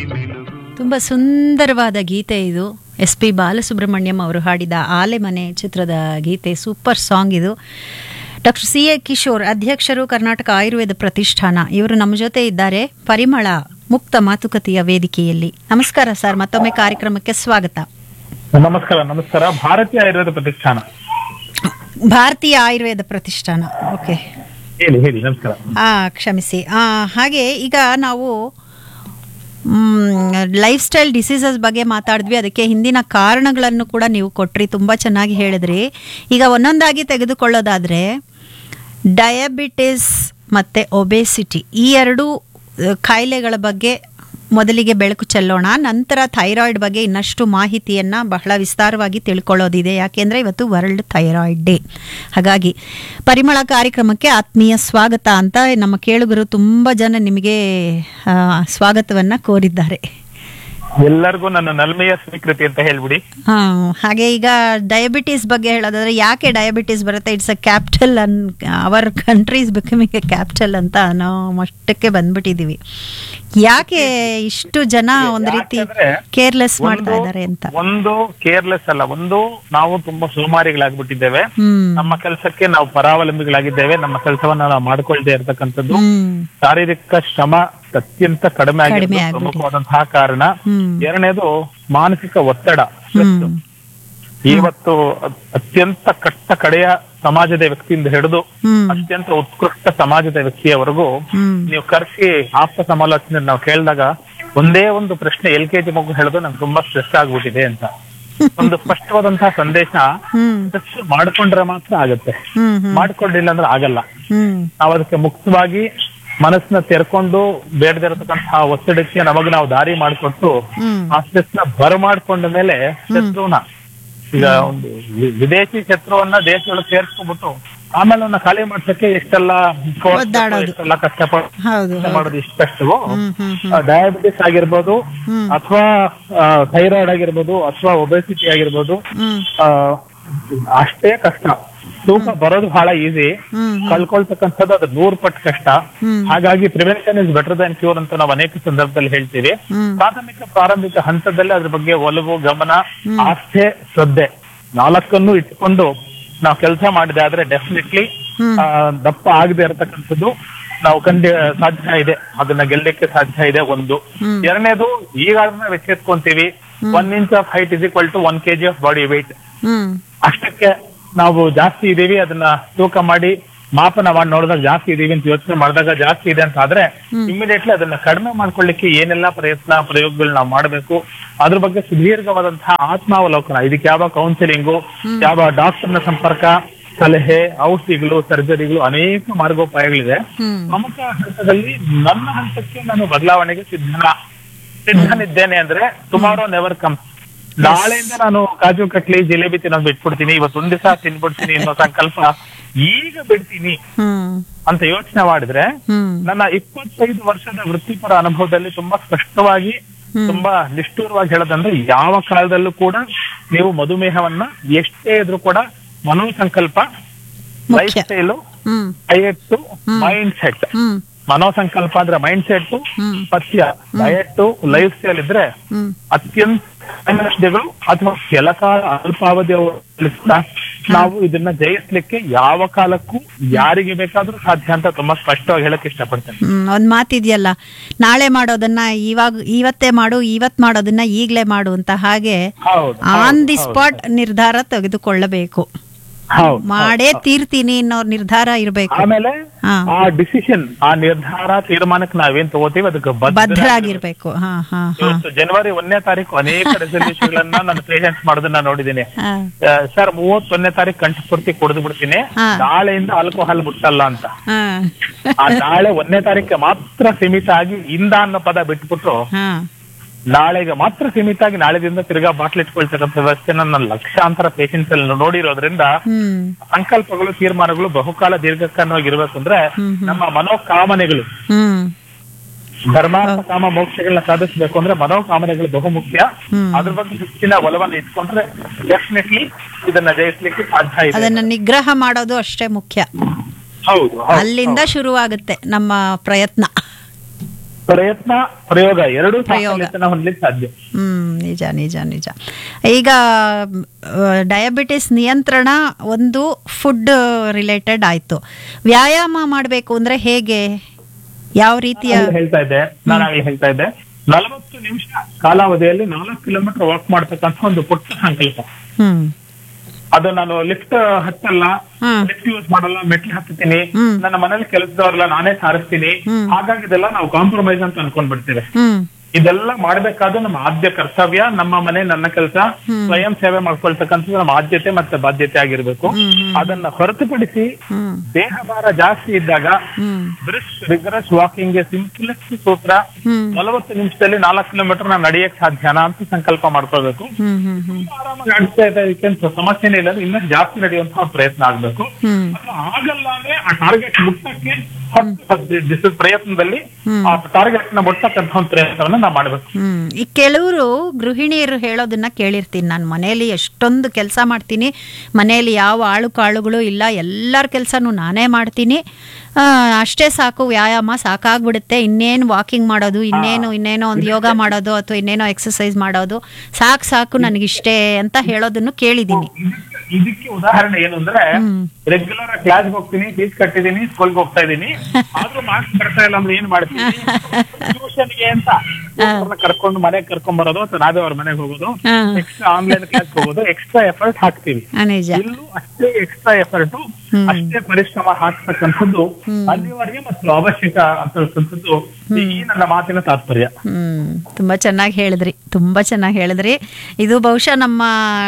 ತುಂಬ ಸುಂದರವಾದ ಗೀತೆ ಇದು ಎಸ್ ಪಿ ಬಾಲಸುಬ್ರಹ್ಮಣ್ಯಂ ಅವರು ಹಾಡಿದ ಆಲೆಮನೆ ಚಿತ್ರದ ಗೀತೆ ಸೂಪರ್ ಸಾಂಗ್ ಇದು ಡಾಕ್ಟರ್ ಸಿ ಎ ಕಿಶೋರ್ ಅಧ್ಯಕ್ಷರು ಕರ್ನಾಟಕ ಆಯುರ್ವೇದ ಪ್ರತಿಷ್ಠಾನ ಇವರು ನಮ್ಮ ಜೊತೆ ಇದ್ದಾರೆ ಪರಿಮಳ ಮುಕ್ತ ಮಾತುಕತೆಯ ವೇದಿಕೆಯಲ್ಲಿ ನಮಸ್ಕಾರ ಸರ್ ಮತ್ತೊಮ್ಮೆ ಕಾರ್ಯಕ್ರಮಕ್ಕೆ ಸ್ವಾಗತ ನಮಸ್ಕಾರ ನಮಸ್ಕಾರ ಭಾರತೀಯ ಆಯುರ್ವೇದ ಪ್ರತಿಷ್ಠಾನ ಭಾರತೀಯ ಆಯುರ್ವೇದ ಪ್ರತಿಷ್ಠಾನ ಓಕೆ ಹೇಳಿ ಹೇಳಿ ನಮಸ್ಕಾರ ಆ ಕ್ಷಮಿಸಿ ಆ, ಹಾಗೆ ಈಗ ನಾವು ಲೈಫ್ ಸ್ಟೈಲ್ ಡಿಸೀಸಸ್ ಬಗ್ಗೆ ಮಾತಾಡಿದ್ವಿ ಅದಕ್ಕೆ ಹಿಂದಿನ ಕಾರಣಗಳನ್ನು ಕೂಡ ನೀವು ಕೊಟ್ರಿ ತುಂಬ ಚೆನ್ನಾಗಿ ಹೇಳಿದ್ರಿ ಈಗ ಒಂದೊಂದಾಗಿ ತೆಗೆದುಕೊಳ್ಳೋದಾದರೆ ಡಯಾಬಿಟಿಸ್ ಮತ್ತು ಒಬೇಸಿಟಿ ಈ ಎರಡು ಆ, ಕಾಯಿಲೆಗಳ ಬಗ್ಗೆ ಮೊದಲಿಗೆ ಬೆಳಕು ಚೆಲ್ಲೋಣ ನಂತರ ಥೈರಾಯ್ಡ್ ಬಗ್ಗೆ ಇನ್ನಷ್ಟು ಮಾಹಿತಿಯನ್ನು ಬಹಳ ವಿಸ್ತಾರವಾಗಿ ತಿಳ್ಕೊಳ್ಳೋದಿದೆ ಯಾಕೆಂದರೆ ಇವತ್ತು ವರ್ಲ್ಡ್ ಥೈರಾಯ್ಡ್ ಡೇ ಹಾಗಾಗಿ ಪರಿಮಳ ಕಾರ್ಯಕ್ರಮಕ್ಕೆ ಆತ್ಮೀಯ ಸ್ವಾಗತ ಅಂತ ನಮ್ಮ ಕೇಳುಗರು ತುಂಬ ಜನ ನಿಮಗೆ ಆ, ಸ್ವಾಗತವನ್ನು ಕೋರಿದ್ದಾರೆ ಎಲ್ಲರಿಗೂ ನನ್ನ ನಲ್ಮೆಯ ಸ್ವೀಕೃತಿ ಅಂತ ಹೇಳ್ಬಿಡಿ ಆ, ಹಾಗೆ ಈಗ ಡಯಾಬಿಟೀಸ್ ಬಗ್ಗೆ ಹೇಳೋದಾದ್ರೆ ಯಾಕೆ ಡಯಾಬಿಟೀಸ್ ಬರುತ್ತೆ it's a capital on our countries becoming a capital ಅಂತ ನಾವು ಮಟ್ಟಕ್ಕೆ ಬಂದ್ಬಿಟ್ಟಿದೀವಿ ಯಾಕೆ ಇಷ್ಟು ಜನ ಒಂದು ರೀತಿ ಯಾಕಂದ್ರೆ ಕೇರ್ಲೆಸ್ ಮಾಡ್ತಾ ಒಂದು- ಇದ್ದಾರೆ ಅಂತ ಒಂದು ಕೇರ್ಲೆಸ್ ಅಲ್ಲ ಒಂದು ನಾವು ತುಂಬಾ ಸೋಮಾರಿಗಳಾಗ್ಬಿಟ್ಟಿದ್ದೇವೆ ಹ್ಮ್ ನಮ್ಮ ಕೆಲಸಕ್ಕೆ ನಾವು ಪರಾವಲಂಬಿಗಳಾಗಿದ್ದೇವೆ ನಮ್ಮ ಕೆಲಸವನ್ನ ನಾವು ಮಾಡ್ಕೊಳ್ದೇ ಇರತಕ್ಕಂಥದ್ದು ಹ್ಮ್ ಶಾರೀರಿಕ ಶ್ರಮ ಅತ್ಯಂತ ಕಡಿಮೆ ಕಡಿಮೆ ಆಗಿರೋದು ಆಗ್ಬಿಟ್ಟಿದೆ. ಪ್ರಮುಖವಾದಂತಹ ಕಾರಣ ಹ್ಮ್ ಎರಡನೇದು ಮಾನಸಿಕ ಒತ್ತಡ stress. ಹ್ಮ್ ಇವತ್ತು ಅತ್- ಅತ್ಯಂತ ಕಟ್ಟ ಕಡೆಯ ಸಮಾಜದ ವ್ಯಕ್ತಿಯಿಂದ ಹಿಡಿದು ಹ್ಮ್ ಅತ್ಯಂತ ಉತ್ಕೃಷ್ಟ ಸಮಾಜದ ವ್ಯಕ್ತಿಯವರೆಗೂ ಹ್ಮ್ ನೀವು ಕರೆಸಿ ಆಪ್ತ ಸಮಾಲೋಚನೆ ನಾವು ಕೇಳಿದಾಗ ಒಂದೇ ಒಂದು ಪ್ರಶ್ನೆ ಎಲ್ ಕೆ ಜಿ ಮಗು ಹೇಳೋದು ನಂಗೆ ತುಂಬಾ ಸ್ಟ್ರೆಸ್ ಆಗ್ಬಿಟ್ಟಿದೆ ಅಂತ ಒಂದು ಸ್ಪಷ್ಟವಾದಂತಹ ಸಂದೇಶ ಹ್ಮ್ ಸ್ಟ್ರೆಸ್ ಮಾಡ್ಕೊಂಡ್ರೆ ಮಾತ್ರ ಆಗತ್ತೆ ಹ್ಮ್ ಹ್ಮ್ ಮಾಡ್ಕೊಂಡಿಲ್ಲ ಅಂದ್ರೆ ಆಗಲ್ಲ ಹ್ಮ್ ನಾವು ಅದಕ್ಕೆ ಮುಕ್ತವಾಗಿ ಮನಸ್ಸನ್ನ ತೆರ್ಕೊಂಡು ಬೇಡದಿರತಕ್ಕಂತಹ ಒತ್ತಡಕ್ಕೆ ನಮಗ್ ನಾವು ದಾರಿ ಮಾಡಿಕೊಟ್ಟು ಹ್ಮ್ ಆ ಸ್ಟ್ರೆಸ್ ನ ಬರಮಾಡ್ಕೊಂಡ ಮೇಲೆ ಶತ್ರುನ ಈಗ ಒಂದು ವಿ- ವಿದೇಶಿ ಶತ್ರುವನ್ನ ದೇಶದೊಳಗೆ ಸೇರ್ಸ್ಕೊಂಡ್ಬಿಟ್ಟು ಆಮೇಲೆ ಅವನ್ನ ಖಾಲಿ ಮಾಡ್ಸಕ್ಕೆ ಎಷ್ಟೆಲ್ಲ ಕೋರ್ಸ್ ಒದ್ದಾಡೋದು. ಎಷ್ಟೆಲ್ಲ ಕಷ್ಟಪಟ್ಟು ಹೌದು ಕೆಲಸ ಮಾಡೋದು ಇಷ್ಟು ಕಷ್ಟವೋ ಹ್ಮ್ ಹ್ಮ್ ಹ್ಮ್ ಡಯಾಬಿಟಿಸ್ ಆಗಿರ್ಬೋದು ಹ್ಮ್. ಅಥವಾ ಥೈರಾಯ್ಡ್ ಆಗಿರ್ಬೋದು ಅಥವಾ ಒಬೆಸಿಟಿ ಆಗಿರ್ಬೋದು ಹ್ಮ್ ಆ, ಅಷ್ಟೇ ಕಷ್ಟ ತೂಕ ಬರೋದು ಬಹಳ ಈಸಿ ಹ್ಮ್ ಕಳ್ಕೊಳ್ತಕ್ಕಂಥದ್ದು ಅದು ನೂರ್ ಪಟ್ಟು ಕಷ್ಟ ಹ್ಮ್. ಹಾಗಾಗಿ prevention is better than cure ಅಂತ ನಾವು ಅನೇಕ ಸಂದರ್ಭದಲ್ಲಿ ಹೇಳ್ತೀವಿ ಹ್ಮ್ ಪ್ರಾಥಮಿಕ ಪ್ರಾರಂಭಿಕ ಹಂತದಲ್ಲಿ ಅದ್ರ ಬಗ್ಗೆ ಒಲವು ಗಮನ ಆಸ್ಥೆ ಶ್ರದ್ಧೆ ನಾಲ್ಕನ್ನು ಇಟ್ಕೊಂಡು ನಾವು ಕೆಲಸ ಮಾಡಿದೆ ಆದ್ರೆ ಡೆಫಿನೆಟ್ಲಿ ಹ್ಮ್. ದಪ್ಪ ಆಗದೆ ಇರತಕ್ಕಂಥದ್ದು ನಾವು ಕಂಡು ಸಾಧ್ಯ ಇದೆ ಅದನ್ನ ಗೆಲ್ಲಕ್ಕೆ ಸಾಧ್ಯ ಇದೆ ಒಂದು ಹ್ಮ್. ಎರಡನೇದು ಈಗ ಅದನ್ನ ಎಚ್ಚೆತ್ಕೊಂತೀವಿ one inch of height is equal to one kg of body weight hmm ಅಷ್ಟಕ್ಕೆ ನಾವು ಜಾಸ್ತಿ ಇದೀವಿ ಅದನ್ನ ತೂಕ ಮಾಡಿ ಮಾಪನ ಮಾಡಿ ನೋಡಿದಾಗ ಜಾಸ್ತಿ ಇದೀವಿ ಅಂತ ಯೋಚನೆ ಮಾಡಿದಾಗ ಜಾಸ್ತಿ ಇದೆ ಅಂತ ಆದ್ರೆ ಇಮಿಡಿಯೇಟ್ಲಿ ಅದನ್ನ ಕಡಿಮೆ ಮಾಡ್ಕೊಳ್ಳಿಕ್ಕೆ ಏನೆಲ್ಲ ಪ್ರಯತ್ನ ಪ್ರಯೋಗಗಳು ನಾವು ಮಾಡಬೇಕು ಅದ್ರ ಬಗ್ಗೆ ಸುದೀರ್ಘವಾದಂತಹ ಆತ್ಮಾವಲೋಕನ ಇದಕ್ಕೆ ಯಾವ ಕೌನ್ಸಿಲಿಂಗು ಯಾವ ಡಾಕ್ಟರ್ನ ಸಂಪರ್ಕ ಸಲಹೆ ಔಷಧಿಗಳು ಸರ್ಜರಿಗಳು ಅನೇಕ ಮಾರ್ಗೋಪಾಯಗಳಿದೆ ಹ್ಮ್ ಪ್ರಮುಖ ಹಂತದಲ್ಲಿ ನನ್ನ ಹಂತಕ್ಕೆ ನಾನು ಬದಲಾವಣೆಗೆ ಸಿದ್ಧನ ಸಿದ್ಧನಿದ್ದೇನೆ ಅಂದ್ರೆ ಟುಮಾರೋ ನೆವರ್ ಕಮ್ ನಾಳೆಯಿಂದ ನಾನು ಕಾಜು ಕಟ್ಲಿ ಜಿಲೇಬಿ ತಿನ್ನೋದು ಬಿಟ್ಬಿಡ್ತೀನಿ ಇವತ್ತು ಒಂದ್ ದಿವಸ ತಿನ್ಬಿಡ್ತೀನಿ ಅನ್ನೋ ಸಂಕಲ್ಪ ಈಗ ಬಿಡ್ತೀನಿ ಹ್ಮ್ ಅಂತ ಯೋಚನೆ ಮಾಡಿದ್ರೆ ಹ್ಮ್ ನನ್ನ ಇಪ್ಪತ್ತೈದು ವರ್ಷದ ವೃತ್ತಿಪರ ಅನುಭವದಲ್ಲಿ ತುಂಬಾ ಸ್ಪಷ್ಟವಾಗಿ ತುಂಬಾ ನಿಷ್ಠೂರವಾಗಿ ಹೇಳೋದಂದ್ರೆ ಯಾವ ಕಾಲದಲ್ಲೂ ಕೂಡ ನೀವು ಮಧುಮೇಹವನ್ನ ಎಷ್ಟೇ ಇದ್ರೂ ಕೂಡ ಮನೋಸಂಕಲ್ಪ ಮುಖ್ಯ. Lifestyle hmm diet mindset hmm ಮನೋಸಂಕಲ್ಪ ಅಂದ್ರೆ ಮೈಂಡ್ ಸೆಟ್ ಹ್ಮ್ ಪಥ್ಯ ಡಯಟ್ ಲೈಫ್ ಸ್ಟೈಲ್ ಇದ್ರೆ ಹ್ಮ್ ಅತ್ಯಂತ ಔಷಧಿಗಳು ಅಥವಾ ಕೆಲಸ ಅಲ್ಪಾವಧಿ ಔಷಧಿಗಳಿಂದ ನಾವು ಇದನ್ನ ಜಯಿಸ್ಲಿಕ್ಕೆ ಯಾವ ಕಾಲಕ್ಕೂ ಯಾರಿಗೆ ಬೇಕಾದ್ರೂ ಸಾಧ್ಯ ಅಂತ ತುಂಬಾ ಸ್ಪಷ್ಟವಾಗಿ ಹೇಳಕ್ ಇಷ್ಟಪಡ್ತೇನೆ ಹ್ಮ್ ಒಂದ್ ಮಾತಿದೆಯಲ್ಲ ನಾಳೆ ಮಾಡೋದನ್ನ ಇವಾಗ ಇವತ್ತೇ ಮಾಡು ಇವತ್ ಮಾಡೋದನ್ನ ಈಗ್ಲೇ ಮಾಡು ಅಂತ ಹಾಗೆ ಹೌದು ಆನ್ ದಿ ಸ್ಪಾಟ್ ನಿರ್ಧಾರ ತೆಗೆದುಕೊಳ್ಳಬೇಕು ಹೌದು ಮಾಡೇ ತೀರ್ತೀನಿ ಅನ್ನೋ ನಿರ್ಧಾರ ಇರ್ಬೇಕು ಆಮೇಲೆ ಹಾ. ಆ ಡಿಸಿಷನ್ ಆ ನಿರ್ಧಾರ ತೀರ್ಮಾನಕ್ಕೆ ನಾವೇನ್ ತಗೋತೀವಿ ಅದಕ್ಕೆ ಬದ್ಧ ಬದ್ಧರಾಗಿರ್ಬೇಕು ಹಾ ಹಾ ಹಾ ಇವತ್ತು ಜನವರಿ ಒಂದನೇ ತಾರೀಕು ಅನೇಕ ರೆಸಲ್ಯೂಷನ್ ಗಳನ್ನ ನನ್ನ ಪೇಷಂಟ್ಸ್ ಮಾಡೋದನ್ನ ನೋಡಿದ್ದೀನಿ ಹಾ ಸರ್ ಮೂವತ್ತೊಂದನೇ ತಾರೀಕು ಕಂಠಪೂರ್ತಿ ಕುಡಿದು ಬಿಡ್ತೀನಿ ಹಾ. ನಾಳೆಯಿಂದ ಆಲ್ಕೋಹಾಲ್ ಬಿಟ್ಟಲ್ಲ ಅಂತ ಹಾ ಆ ನಾಳೆ ಒಂದನೇ ತಾರೀಕಿಗೆ ಮಾತ್ರ ಸೀಮಿತ ಆಗಿ ಇಂದ ಅನ್ನೋ ಪದ ಬಿಟ್ಬಿಟ್ರು ಹಾ ನಾಳೆಗೆ ಮಾತ್ರ ಸೀಮಿತ ಆಗಿ ನಾಳೆದಿಂದ ತಿರ್ಗಾ ಬಾಟ್ಲ್ ಇಟ್ಕೊಳ್ತಕ್ಕಂಥ ವ್ಯವಸ್ಥೆನ ನನ್ನ ಲಕ್ಷಾಂತರ ಪೇಷಂಟ್ಸ್ ಅಲ್ಲಿ ನೋಡಿರೋದ್ರಿಂದ ಹ್ಮ್ ಸಂಕಲ್ಪಗಳು ತೀರ್ಮಾನಗಳು ಬಹುಕಾಲ ದೀರ್ಘಕಾಲವಾಗಿ ಇರ್ಬೇಕು ಅಂದ್ರೆ ನಮ್ಮ ಮನೋಕಾಮನೆಗಳು ಹ್ಮ್ ಧರ್ಮಾರ್ಥ ಕಾಮ ಮೋಕ್ಷಗಳನ್ನ ಸಾಧಿಸಬೇಕು ಅಂದ್ರೆ ಮನೋಕಾಮನೆಗಳು ಬಹುಮುಖ್ಯ ಹ್ಮ್. ಅದ್ರ ಬಗ್ಗೆ ಹೆಚ್ಚಿನ ಒಲವನ್ನ ಇಟ್ಕೊಂಡ್ರೆ ಡೆಫಿನೆಟ್ಲಿ ಇದನ್ನ ಜಯಿಸ್ಲಿಕ್ಕೆ ಸಾಧ್ಯ ಇದೆ ಅದನ್ನ ನಿಗ್ರಹ ಮಾಡೋದು ಅಷ್ಟೇ ಮುಖ್ಯ ಹೌದು ಹೌದು, ಅಲ್ಲಿಂದ ಶುರುವಾಗುತ್ತೆ ನಮ್ಮ ಪ್ರಯತ್ನ ಪ್ರಯತ್ನ ಪ್ರಯೋಗ ಎರಡೂ ಪ್ರಯೋಗ. ಸಾಫಲ್ಯತೆನ ಹೊಂದಲಿಕ್ಕೆ ಸಾಧ್ಯ ಹ್ಮ್ ನಿಜ ನಿಜ ನಿಜ ಈಗ ಡಯಾಬಿಟಿಸ್ ನಿಯಂತ್ರಣ ಒಂದು ಫುಡ್ ರಿಲೇಟೆಡ್ ಆಯ್ತು ವ್ಯಾಯಾಮ ಮಾಡಬೇಕು ಅಂದ್ರೆ ಹೇಗೆ ಯಾವ ರೀತಿಯ ನಾನು ಹೇಳ್ತಾ ಇದ್ದೆ ನಾನು ಆಗ್ಲೇ ಹೇಳ್ತಾ ಇದ್ದೆ ನಲವತ್ತು ನಿಮಿಷ ಕಾಲಾವಧಿಯಲ್ಲಿ ನಾಲ್ಕು ಕಿಲೋಮೀಟರ್ ವಾಕ್ ಮಾಡ್ತಕ್ಕಂಥ ಒಂದು ಪುಟ್ಟ ಸಂಕಲ್ಪ ಹ್ಮ್ ಅದು ನಾನು ಲಿಫ್ಟ್ ಹತ್ತಲ್ಲ ಹ್ಮ್. ಲಿಫ್ಟ್ ಯೂಸ್ ಮಾಡಲ್ಲ ಮೆಟ್ಲು ಹತ್ತೀನಿ ಹ್ಮ್. ನನ್ನ ಮನೇಲಿ ಕೆಲಸದವ್ರಲ್ಲ ನಾನೇ ಸಾರಿಸ್ತೀನಿ ಹ್ಮ್. ಹಾಗಾಗಿ ಇದೆಲ್ಲ ನಾವು ಕಾಂಪ್ರಮೈಸ್ ಅಂತ ಅನ್ಕೊಂಡ್ಬಿಡ್ತೇವೆ ಹ್ಮ್ ಇದೆಲ್ಲ ಮಾಡ್ಬೇಕಾದ್ರೆ ನಮ್ಮ ಆದ್ಯ ಕರ್ತವ್ಯ ನಮ್ಮ ಮನೆ ನನ್ನ ಕೆಲಸ ಸ್ವಯಂ ಸೇವೆ ಮಾಡ್ಕೊಳ್ತಕ್ಕಂಥದ್ದು ನಮ್ಮ ಆದ್ಯತೆ ಮತ್ತೆ ಬಾಧ್ಯತೆ ಆಗಿರ್ಬೇಕು ಅದನ್ನ ಹೊರತುಪಡಿಸಿ ಹ್ಮ್ ದೇಹ ಭಾರ ಜಾಸ್ತಿ ಇದ್ದಾಗ ಹ್ಮ್ ಬ್ರಿಸ್ ರಿಗರಸ್ ವಾಕಿಂಗ್ ಸಿಂಪ್ಲೆಕ್ಸ್ ಸೂತ್ರ ಹ್ಮ್ ನಲವತ್ತು ನಿಮಿಷದಲ್ಲಿ ನಾಲ್ಕು ಕಿಲೋಮೀಟರ್ ನಾನು ನಡೆಯಕ್ ಸಾಧ್ಯನಾ ಅಂತ ಸಂಕಲ್ಪ ಮಾಡ್ಕೊಳ್ಬೇಕು ಹ್ಮ್ ಹ್ಮ್ ಹ್ಮ್ ತುಂಬಾ ಆರಾಮಾಗಿ ಆಗ್ತಾ ಇದೆ ಇದಕ್ಕೆ ಸಮಸ್ಯೆನೇ ಇಲ್ಲ ಅಂದ್ರೆ ಇನ್ನಷ್ಟು ಜಾಸ್ತಿ ನಡೆಯುವಂತಹ ಪ್ರಯತ್ನ ಆಗ್ಬೇಕು ಹ್ಮ್ ಅದು ಆಗಲ್ಲ ಅಂದ್ರೆ ಆ ಟಾರ್ಗೆಟ್ ಮುಟ್ಟಕ್ಕೆ ಹತ್ತು ಹದಿನೈದು ದಿವಸದ ಪ್ರಯತ್ನದಲ್ಲಿ ಹ್ಮ್. ಆ ಟಾರ್ಗೆಟ್ ನ ಮುಟ್ಟಕ್ಕಂಥ ಒಂದು ಪ್ರಯತ್ನವನ್ನ ನಾವು ಮಾಡ್ಬೇಕು ಹ್ಮ್ ಈ ಕೆಲವರು ಗೃಹಿಣಿಯರು ಹೇಳೋದನ್ನ ಕೇಳಿರ್ತೀನಿ ನಾನು ಮನೆಯಲ್ಲಿ ಎಷ್ಟೊಂದು ಕೆಲಸ ಮಾಡ್ತೀನಿ ಮನೆಯಲ್ಲಿ ಯಾವ ಆಳು ಕಾಳುಗಳು ಇಲ್ಲ ಎಲ್ಲರ ಕೆಲಸನೂ ನಾನೇ ಮಾಡ್ತೀನಿ ಆ, ಅಷ್ಟೇ ಸಾಕು ವ್ಯಾಯಾಮ ಸಾಕಾಗ್ಬಿಡುತ್ತೆ ಇನ್ನೇನು ವಾಕಿಂಗ್ ಮಾಡೋದು ಇನ್ನೇನು ಇನ್ನೇನೋ ಒಂದು ಯೋಗ ಮಾಡೋದು ಅಥವಾ ಇನ್ನೇನೋ ಎಕ್ಸಸೈಸ್ ಮಾಡೋದು ಸಾಕು ಸಾಕು ನನಗಿಷ್ಟೇ ಅಂತ ಹೇಳೋದನ್ನು ಕೇಳಿದ್ದೀನಿ ಇದಕ್ಕೆ- ಇದಕ್ಕೆ ಉದಾಹರಣೆ ಏನು ಅಂದ್ರೆ ಹ್ಮ್. ರೆಗ್ಯುಲರ್ ಆಗಿ ಕ್ಲಾಸ್ ಹೋಗ್ತೀನಿ ಫೀಸ್ ಕಟ್ಟಿದೀನಿ ಸ್ಕೂಲ್ಗೆ ಹೋಗ್ತಾ ಇದೀನಿ ಆದ್ರೂ ಮಾರ್ಕ್ಸ್ ಬರ್ತಾ ಇಲ್ಲ ಅಂದ್ರೆ ಏನ್ ಮಾಡ್ತೀನಿ ಟ್ಯೂಷನ್ಗೆ ಅಂತ ಅವ್ರನ್ನ ಕರ್ಕೊಂಡು ಮನೆಗೆ ಕರ್ಕೊಂಡ್ ಬರೋದು ಅಥವಾ ನಾವೇ ಅವ್ರ ಮನೆಗೆ ಹೋಗೋದು ಹಾ. ಎಕ್ಸ್ಟ್ರಾ ಆನ್ಲೈನ್ ಕ್ಲಾಸ್ ಹೋಗೋದು ಎಕ್ಸ್ಟ್ರಾ ಎಫರ್ಟ್ ಹಾಕ್ತೀವಿ ಆ, ನಿಜ ಇಲ್ಲೂ ಅಷ್ಟೇ ಎಕ್ಸ್ಟ್ರಾ ಎಫರ್ಟ್ ಹ್ಮ್. ಅಷ್ಟೇ ಪರಿಶ್ರಮ ಹಾಕ್ತಕ್ಕಂಥದ್ದು ಅನಿವಾರ್ಯ ಮತ್ತು ಅವಶ್ಯಕ ಅಂತಕ್ಕಂಥದ್ದು ಈ ನನ್ನ ಮಾತಿನ ತಾತ್ಪರ್ಯ ಹ್ಮ್ ತುಂಬಾ ಚೆನ್ನಾಗಿ ಹೇಳಿದ್ರಿ ತುಂಬಾ ಚೆನ್ನಾಗಿ ಹೇಳಿದ್ರಿ ಇದು ಬಹುಶಃ ನಮ್ಮ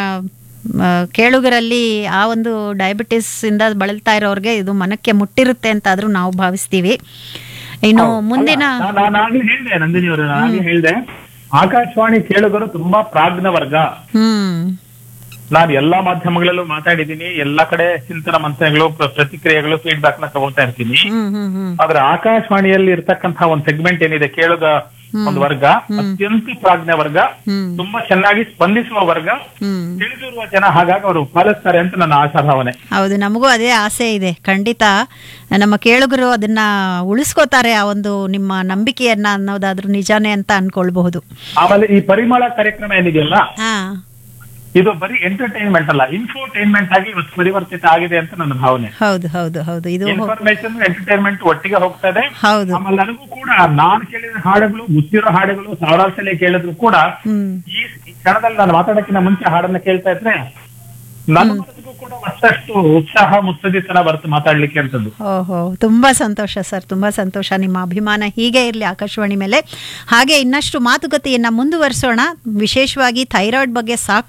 ಮ, ಕೇಳುಗರಲ್ಲಿ ಆ ಒಂದು ಡಯಾಬಿಟಿಸ್ ಇಂದ ಬಳಲ್ತಾ ಇರೋರ್ಗೆ ಇದು ಮನಕ್ಕೆ ಮುಟ್ಟಿರುತ್ತೆ ಅಂತ ಆದ್ರೂ ನಾವು ಭಾವಿಸ್ತೀವಿ ಇನ್ನು ಮುಂದಿನ ಅಲ್ಲ, ನಾ- ನಾನಾಗ್ಲೇ ಹೇಳ್ದೆ ನಂದಿನಿ ಅವರು ನಾನಾಗ್ಲೇ ಹೇಳ್ದೆ ಆಕಾಶವಾಣಿ ಕೇಳುಗರು ತುಂಬಾ ಪ್ರಾಜ್ಞ ವರ್ಗ ಹ್ಮ್ ನಾನು ಎಲ್ಲಾ ಮಾಧ್ಯಮಗಳಲ್ಲೂ ಮಾತಾಡಿದ್ದೀನಿ ಎಲ್ಲಾ ಕಡೆ ಚಿಂತನ ಮಂಥನಗಳು ಪ್ರ- ಪ್ರತಿಕ್ರಿಯೆಗಳು ಫೀಡ್ಬ್ಯಾಕ್ ನ ತಗೊಳ್ತಾ ಇರ್ತೀನಿ ಹ್ಮ್ ಹ್ಮ್ ಹ್ಮ್ ಆದ್ರೆ ಆಕಾಶವಾಣಿಯಲ್ಲಿ ಇರ್ತಕ್ಕಂಥ ಒಂದು ಸೆಗ್ಮೆಂಟ್ ಏನಿದೆ ಕೇಳುಗ ಒಂದು ವರ್ಗ ಅತ್ಯಂತ ಪ್ರಾಜ್ಞ ವರ್ಗ ಹ್ಮ್ ತುಂಬಾ ಚೆನ್ನಾಗಿ ಸ್ಪಂದಿಸುವ ವರ್ಗ ಹ್ಮ್ ತಿಳಿದಿರುವ ಜನ ಹಾಗಾಗಿ ಅವರು ಪಾಲಿಸ್ತಾರೆ ಅಂತ ನನ್ನ ಆಶಾಭಾವನೆ ಹೌದು ನಮಗೂ ಅದೇ ಆಸೆ ಇದೆ ಖಂಡಿತ ನಮ್ಮ ಕೇಳುಗರು ಅದನ್ನ ಉಳಿಸ್ಕೋತಾರೆ ಆ ಒಂದು ನಿಮ್ಮ ನಂಬಿಕೆಯನ್ನ ಅನ್ನೋದಾದ್ರೂ ನಿಜಾನೇ ಅಂತ ಅನ್ಕೊಳ್ಬಹುದು ಆಮೇಲೆ ಈ ಪರಿಮಳ ಕಾರ್ಯಕ್ರಮ ಏನಿದೆಯಲ್ಲ ಹಾ ಇದು ಬರೀ ಎಂಟರ್ಟೈನ್ಮೆಂಟ್ ಅಲ್ಲ ಇನ್ಫೋಟೈನ್ಮೆಂಟ್ ಆಗಿ ಇವತ್ತು ಪರಿವರ್ತಿತ ಆಗಿದೆ ಅಂತ ನನ್ನ ಭಾವನೆ ಹೌದು ಹೌದು ಹೌದು ಇದು ಇನ್ಫಾರ್ಮೇಶನ್ ಎಂಟರ್ಟೈನ್ಮೆಂಟ್ ಒಟ್ಟಿಗೆ ಹೋಗ್ತಾ ಇದೆ ಹೌದು ಆಮೇಲೆ ನನಗೂ ಕೂಡ ನಾನು ಕೇಳಿದ ಹಾಡುಗಳು ಗೊತ್ತಿರೋ ಹಾಡುಗಳು ಸಾವಿರಾರು ಸಲ ಕೇಳಿದ್ರು ಕೂಡ ಹ್ಮ್ ಈ ಈ ಕ್ಷಣದಲ್ಲಿ ನಾನು ಮಾತಾಡಕ್ಕಿಂತ ಮುಂಚೆ ಹಾಡನ್ನ ಕೇಳ್ತಾ ಇದ್ರೆ ನನ್ನ ಮನಸ್ಸಿಗೂ ಕೂಡ ಮತ್ತಷ್ಟು ಉತ್ಸಾಹ ಮುತ್ಸದಿತನ ಬರ್ತು ಮಾತಾಡ್ಲಿಕ್ಕೆ ಅಂತದ್ದು ಓಹೋ ತುಂಬಾ ಸಂತೋಷ ಸರ್ ತುಂಬಾ ಸಂತೋಷ ನಿಮ್ಮ ಅಭಿಮಾನ ಹೀಗೆ ಇರಲಿ ಆಕಾಶವಾಣಿ ಮೇಲೆ ಹಾಗೆ ಇನ್ನಷ್ಟು ಮಾತುಕತೆಯನ್ನ ಮುಂದುವರಿಸೋಣ ವಿಶೇಷವಾಗಿ ಥೈರಾಯ್ಡ್ ಬಗ್ಗೆ ಸಾಕಷ್ಟು